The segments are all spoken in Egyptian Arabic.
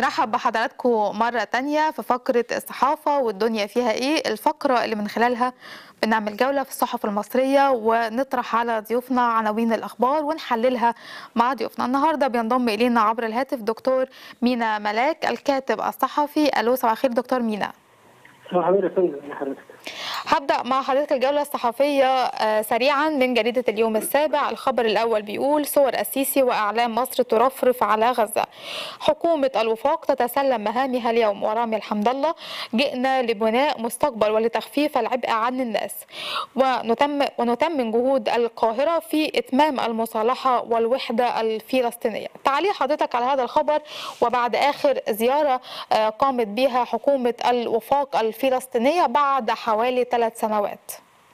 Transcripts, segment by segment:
بنرحب بحضراتكم مرة تانية في فقرة الصحافة والدنيا فيها ايه الفقرة اللي من خلالها بنعمل جولة في الصحف المصرية ونطرح على ضيوفنا عناوين الأخبار ونحللها مع ضيوفنا النهاردة بينضم إلينا عبر الهاتف دكتور مينا ملاك الكاتب الصحفي ألو صباح الخير دكتور مينا صباح الخير يا فندم يا حضرتك هبدأ مع حضرتك الجولة الصحفية آه، سريعا من جريدة اليوم السابع الخبر الأول بيقول صور السيسي وأعلام مصر ترفرف على غزة حكومة الوفاق تتسلم مهامها اليوم ورامي الحمد الله جئنا لبناء مستقبل ولتخفيف العبء عن الناس ونتم ونتمم جهود القاهرة في إتمام المصالحة والوحدة الفلسطينية تعليق حضرتك على هذا الخبر وبعد آخر زيارة آه، قامت بها حكومة الوفاق الفلسطينية بعد حوالي ثلاث سنوات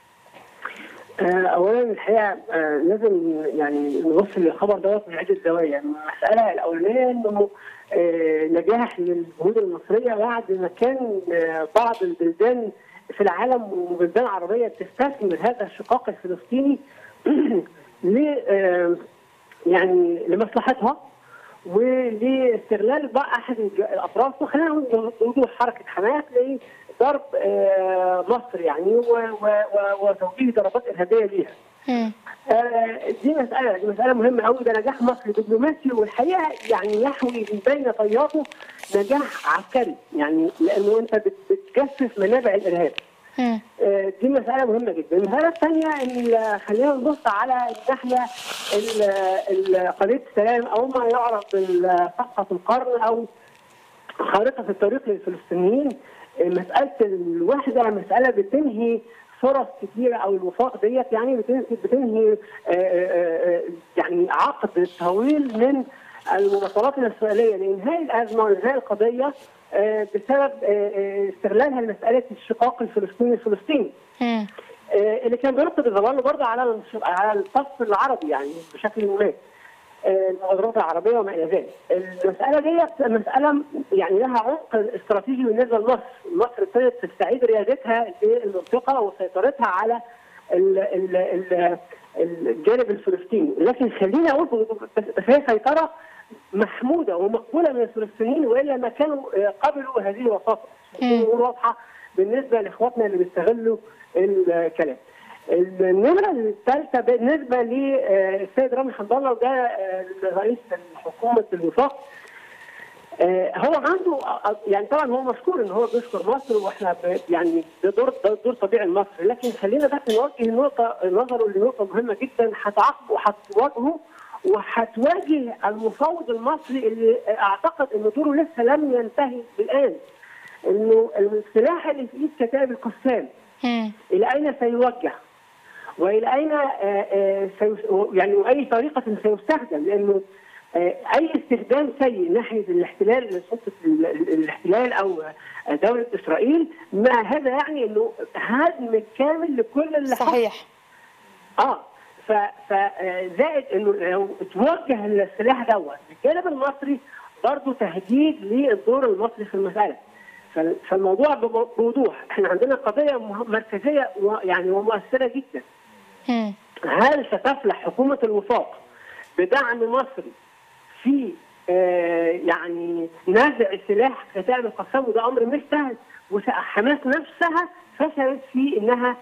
آه، اولا الحقيقه آه، لازم يعني نبص للخبر دوت من عده زوايا المساله الاولانيه انه آه، نجاح للجهود المصريه بعد ما كان آه، بعض البلدان في العالم وبلدان عربيه تستثمر هذا الشقاق الفلسطيني ل آه، يعني لمصلحتها ولاستغلال بقى احد الج- الاطراف وخلينا نقول وجود حركه حماس لضرب آه، مصر يعني و- و- و- وتوجيه ضربات ارهابيه ليها. مم. آه، دي مسألة دي مسألة مهمة قوي ده نجاح مصري دبلوماسي والحقيقة يعني يحوي من بين طياته نجاح عسكري يعني لأنه أنت بت- بتجسس منابع الإرهاب. مم. آه، دي مسألة مهمة جدا، المسألة الثانية إن خلينا نبص على الناحية ال- ال- قضية السلام أو ما يعرف بصفقة القرن أو خارطة الطريق للفلسطينيين آه، مسألة الوحدة مسألة بتنهي فرص كتيرة أو الوفاق ديت يعني بتنهي, بتنهي آه، آه، آه، يعني عقد طويل من المواصلات الإسرائيلية لإنهاء الأزمة وإنهاء القضية آه، بسبب آه، آه، استغلالها لمسألة الشقاق الفلسطيني الفلسطيني مم. آه، اللي كان بيرقد بظلاله برضه على الش- على الصف العربي يعني بشكل ما آه، المبادرات العربيه وما الى ذلك. المساله ديت مساله يعني لها عمق استراتيجي بالنسبه لمصر، مصر ابتدت تستعيد ريادتها للمنطقه وسيطرتها على ال ال ال الجانب الفلسطيني، لكن خليني اقول بس بس هي سيطره محموده ومقبوله من الفلسطينيين والا ما كانوا آه، قبلوا هذه الوساطه. الامور واضحه بالنسبه لاخواتنا اللي بيستغلوا الكلام. النمره الثالثه بالنسبه للسيد رامي حمد الله وده آه، رئيس حكومه الوفاق آه، هو عنده آه، يعني طبعا هو مشكور ان هو بيشكر مصر واحنا ب- يعني ده دور ده دور طبيعي لمصر لكن خلينا بس نوجه النقطه نظره لنقطه مهمه جدا هتعاقبه وهتواجهه وهتواجه المفاوض المصري اللي اعتقد ان دوره لسه لم ينتهي الان انه السلاح اللي في ايد كتائب القسام مم. الى اين سيوجه؟ والى اين آه، آه، سيس- يعني واي طريقه سيستخدم لانه آه، اي استخدام سيء ناحيه الاحتلال سلطه ال- ال- الاحتلال او آه، دوله اسرائيل ما هذا يعني انه هدم كامل لكل اللي حصل. صحيح اه ف فزائد انه لو توجه السلاح دوت للجانب المصري برضه تهديد للدور المصري في المساله فال- فالموضوع بب- بوضوح احنا عندنا قضيه مه- مركزيه و- يعني ومؤثره جدا مم. هل ستفلح حكومه الوفاق بدعم مصري في آه يعني نزع سلاح كتائب القسام وده امر مش سهل وحماس نفسها فشلت في انها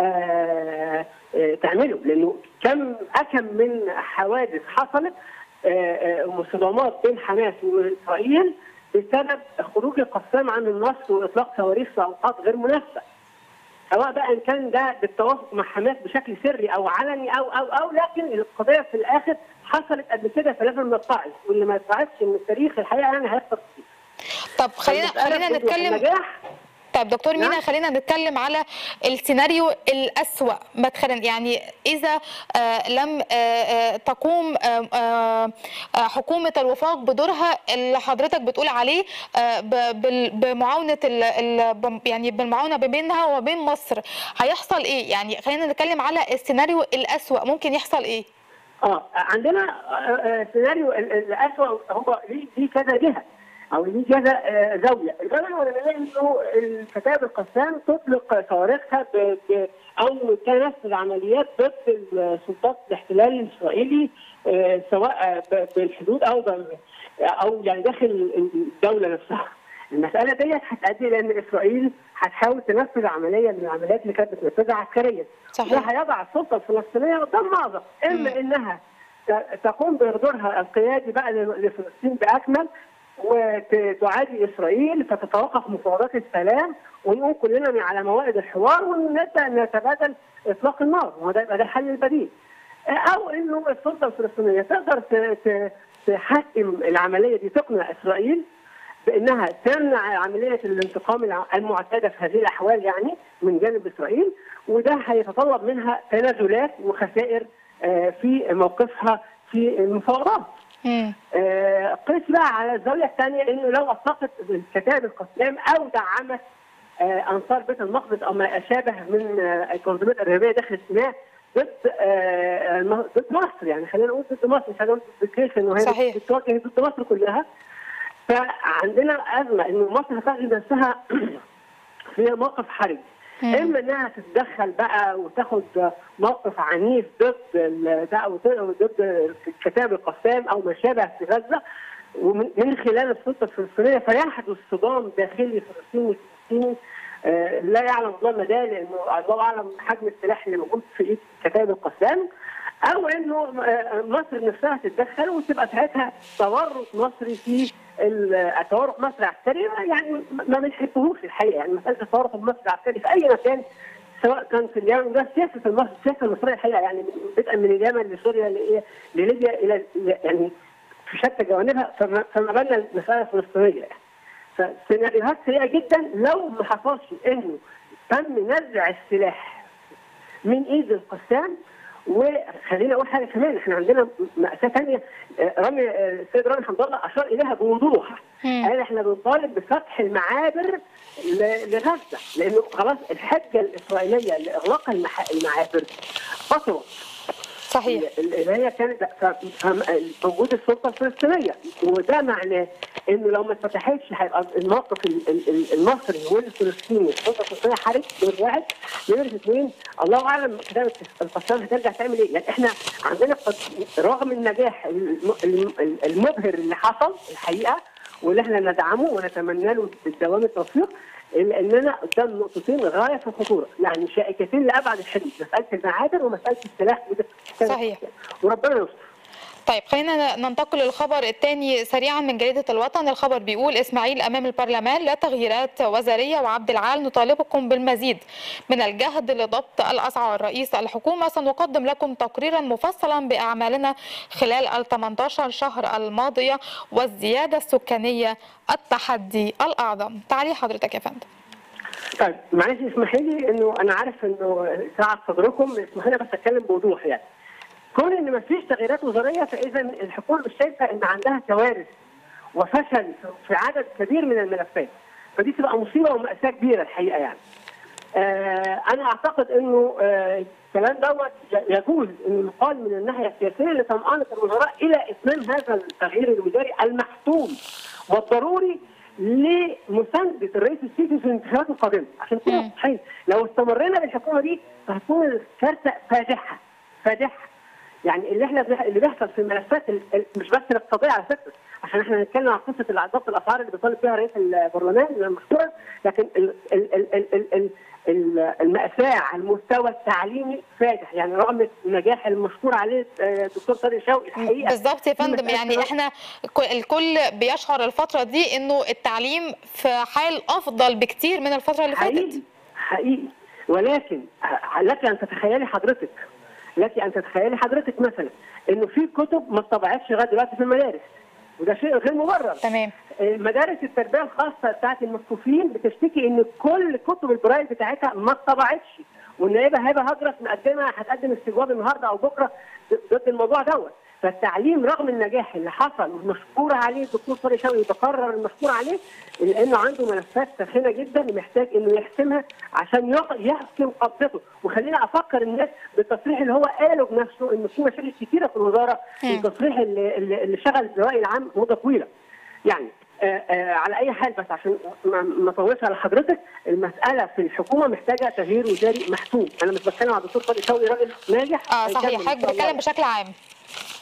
آه آه تعمله لانه كم اكم من حوادث حصلت آه آه وصدامات بين حماس واسرائيل بسبب خروج القسام عن النص واطلاق صواريخ في اوقات غير مناسبه. سواء بقى ان كان ده بالتوافق مع حماس بشكل سري او علني او او او لكن القضيه في الاخر حصلت قبل كده فلازم نتعظ واللي ما يتعظش من التاريخ الحقيقه يعني هيخسر كتير. طب خلينا فالمسألة خلينا بتبقى نتكلم نجاح طب دكتور مينا نعم. خلينا نتكلم على السيناريو الأسوأ مدخلا يعني إذا آه، لم آه، آه، تقوم آه، آه، آه، حكومة الوفاق بدورها اللي حضرتك بتقول عليه آه، ب- بال- بمعاونة ال- ال- بم- يعني بالمعاونة بينها وبين مصر هيحصل إيه؟ يعني خلينا نتكلم على السيناريو الأسوأ ممكن يحصل إيه؟ اه عندنا آه، آه، سيناريو ال- ال- الاسوء هو ليه ليه كذا جهه او ليه كذا آه، زاويه، الزاويه الاولانيه انه الكتائب القسام تطلق صواريخها ب- ب- او تنفذ عمليات ضد السلطات الاحتلال الاسرائيلي آه، سواء ب- بالحدود او ب- او يعني داخل الدوله نفسها. المساله ديت هتؤدي لان اسرائيل هتحاول تنفذ عمليه من العمليات اللي كانت بتنفذها عسكريا. صحيح. ده هيضع السلطه الفلسطينيه قدام مأزق، اما انها ت- تقوم بحضورها القيادي بقى ل- لفلسطين باكمل وتعادي اسرائيل فتتوقف مفاوضات السلام ونقوم كلنا على موائد الحوار ونبدا نتبادل اطلاق النار وده يبقى ده الحل البديل. او انه السلطه الفلسطينيه تقدر ت- ت- تحكم العمليه دي تقنع اسرائيل بانها تمنع عمليه الانتقام الع- المعتاده في هذه الاحوال يعني من جانب اسرائيل وده هيتطلب منها تنازلات وخسائر آه، في موقفها في المفاوضات. مم. آه، قيس بقى على الزاويه الثانيه انه لو اطلقت الكتائب القسام او دعمت آه، انصار بيت المقدس او ما شابه من آه، التنظيمات الارهابيه داخل سيناء ضد آه، الم- ضد مصر يعني خلينا نقول ضد مصر مش هنقول ضد الجيش انه هي صحيح. بتواجه ضد مصر كلها فعندنا ازمه انه مصر هتجد نفسها في موقف حرج مم. اما انها تتدخل بقى وتاخد موقف عنيف ضد ال- ده او ضد كتاب القسام او ما شابه في غزه ومن من خلال السلطه الفلسطينيه فيحدث صدام داخلي فلسطيني فلسطيني آه، لا يعلم الله مداه لانه الله اعلم حجم السلاح اللي موجود في ايد كتاب القسام او انه آه، مصر نفسها تتدخل وتبقى ساعتها تورط مصري في ال- التورط مصري عسكري يعني ما بنحبهوش الحقيقه يعني مساله التورط المصري العسكري في اي مكان سواء كان في اليمن ده سياسه المصري السياسه المصريه الحقيقه يعني بدءا من اليمن لسوريا لإيه؟ لليبيا الى يعني في شتى جوانبها فما فما بالنا المساله الفلسطينيه يعني. فسيناريوهات سيئه جدا لو ما حصلش انه تم نزع السلاح من ايد القسام وخلينا اقول حاجه كمان احنا عندنا ماساه ثانيه رامي آه، السيد رامي حمد الله اشار اليها بوضوح مم. قال احنا بنطالب بفتح المعابر ل- لغزه لانه خلاص الحجه الاسرائيليه لاغلاق المح- المعابر بطلت صحيح اللي هي كانت ف- ف- وجود السلطه الفلسطينيه وده معناه انه لو ما اتفتحتش هيبقى الموقف ال- ال- ال- المصري والفلسطيني السلطه الفلسطينيه حرج نمره واحد نمره اثنين الله اعلم كده القسام هترجع تعمل ايه؟ يعني احنا عندنا قد رغم النجاح الم- الم- المبهر اللي حصل الحقيقه واللي احنا ندعمه ونتمنى له بالدوام التوفيق الا اننا قدام نقطتين غايه في الخطوره، يعني شائكتين لابعد الحدود، مساله المعابر ومساله السلاح وده صحيح. وربنا يستر. طيب خلينا ننتقل للخبر الثاني سريعا من جريدة الوطن الخبر بيقول إسماعيل أمام البرلمان لا تغييرات وزارية وعبد العال نطالبكم بالمزيد من الجهد لضبط الأسعار رئيس الحكومة سنقدم لكم تقريرا مفصلا بأعمالنا خلال ال 18 شهر الماضية والزيادة السكانية التحدي الأعظم تعليق حضرتك يا فندم طيب معلش اسمحي لي انه انا عارف انه ساعه صدركم اسمحي لي بس اتكلم بوضوح يعني. كون ان ما فيش تغييرات وزاريه فاذا الحكومه مش شايفه ان عندها كوارث وفشل في عدد كبير من الملفات. فدي تبقى مصيبه وماساه كبيره الحقيقه يعني. آه انا اعتقد انه آه الكلام دوت يجوز انه يقال من الناحيه السياسيه لطمانه الوزراء الى اتمام هذا التغيير الوزاري المحتوم والضروري لمسانده الرئيس السيسي في الانتخابات القادمه عشان نكون مم. واضحين لو استمرينا بالحكومه دي فهتكون الكارثه فادحه فادحه يعني اللي احنا بنح- اللي بيحصل في الملفات ال- ال- مش بس الاقتصاديه على فكره عشان احنا نتكلم عن قصه ضبط الاسعار اللي بيطالب فيها رئيس البرلمان المشكوره لكن ال ال ال ال ال ال ال- المأساة على المستوى التعليمي فادح يعني رغم النجاح المشكور عليه آه، الدكتور طارق شوقي الحقيقه بالظبط يا في فندم مسألة يعني شباب- احنا ك- الكل بيشعر الفترة دي انه التعليم في حال افضل بكتير من الفترة اللي فاتت حقيقي حقيقي ولكن ه- لك ان تتخيلي حضرتك لك ان تتخيلي حضرتك مثلا انه في كتب ما اتطبعتش لغايه دلوقتي في المدارس وده شيء غير مبرر تمام مدارس التربيه الخاصه بتاعت المكفوفين بتشتكي ان كل كتب البرايل بتاعتها ما اتطبعتش والنائبه هبه هجرس مقدمه هتقدم استجواب النهارده او بكره ضد الموضوع دوت فالتعليم رغم النجاح اللي حصل والمشكور عليه الدكتور طارق شوقي يتقرر المشكور عليه الا انه عنده ملفات ساخنه جدا محتاج انه يحسمها عشان يق- يحكم قبضته وخلينا افكر الناس بالتصريح اللي هو قاله بنفسه انه في مشاكل كثيره في الوزاره مم. التصريح اللي, اللي اللي شغل الراي العام مده طويله يعني آه آه على اي حال بس عشان ما ما اطولش على حضرتك المساله في الحكومه محتاجه تغيير وزاري محسوب انا مش بتكلم على الدكتور طارق شوقي راجل ناجح اه هيكمل صحيح إن حضرتك شاء الله. بتتكلم بشكل عام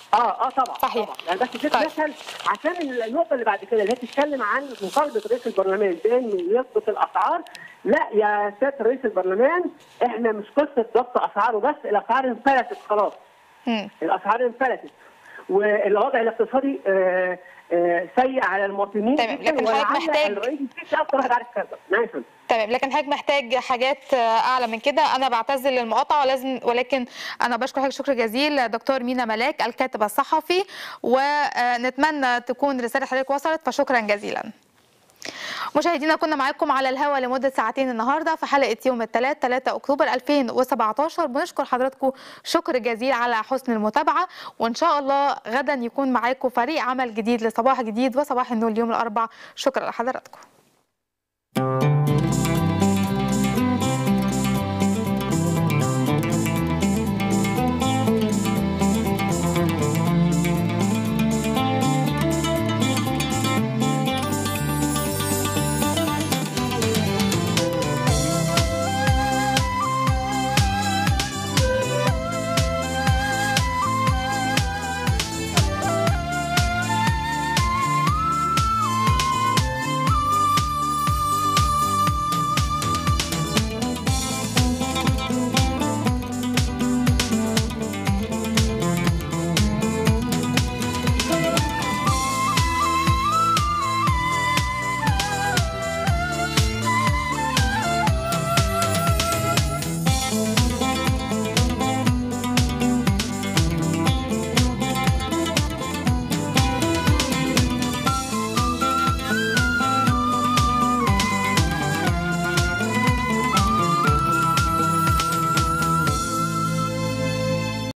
اه اه طبعا صحيح. طبعا يعني بس ده طيب. مثل عشان النقطه اللي بعد كده اللي هي تتكلم عن مطالبه رئيس البرلمان بان يضبط الاسعار لا يا سياده رئيس البرلمان احنا مش قصه ضبط اسعار وبس الاسعار انفلتت خلاص مم. الاسعار انفلتت والوضع الاقتصادي آه، آه، سيء على المواطنين تمام، جداً، لكن حضرتك ولعل محتاج- الرئيس السيسي اكتر واحد عارف كذا نعم يا فندم. تمام لكن حضرتك محتاج حاجات آه، اعلى من كده انا بعتذر للمقاطعه ولازم ولكن انا بشكر حضرتك شكر جزيل دكتور مينا ملاك الكاتب الصحفي ونتمنى تكون رساله حضرتك وصلت فشكرا جزيلا مشاهدينا كنا معاكم على الهواء لمدة ساعتين النهاردة في حلقة يوم الثلاث 3 أكتوبر 2017 بنشكر حضراتكم شكر جزيل على حسن المتابعة وإن شاء الله غدا يكون معاكم فريق عمل جديد لصباح جديد وصباح النور اليوم الأربع شكرا لحضراتكم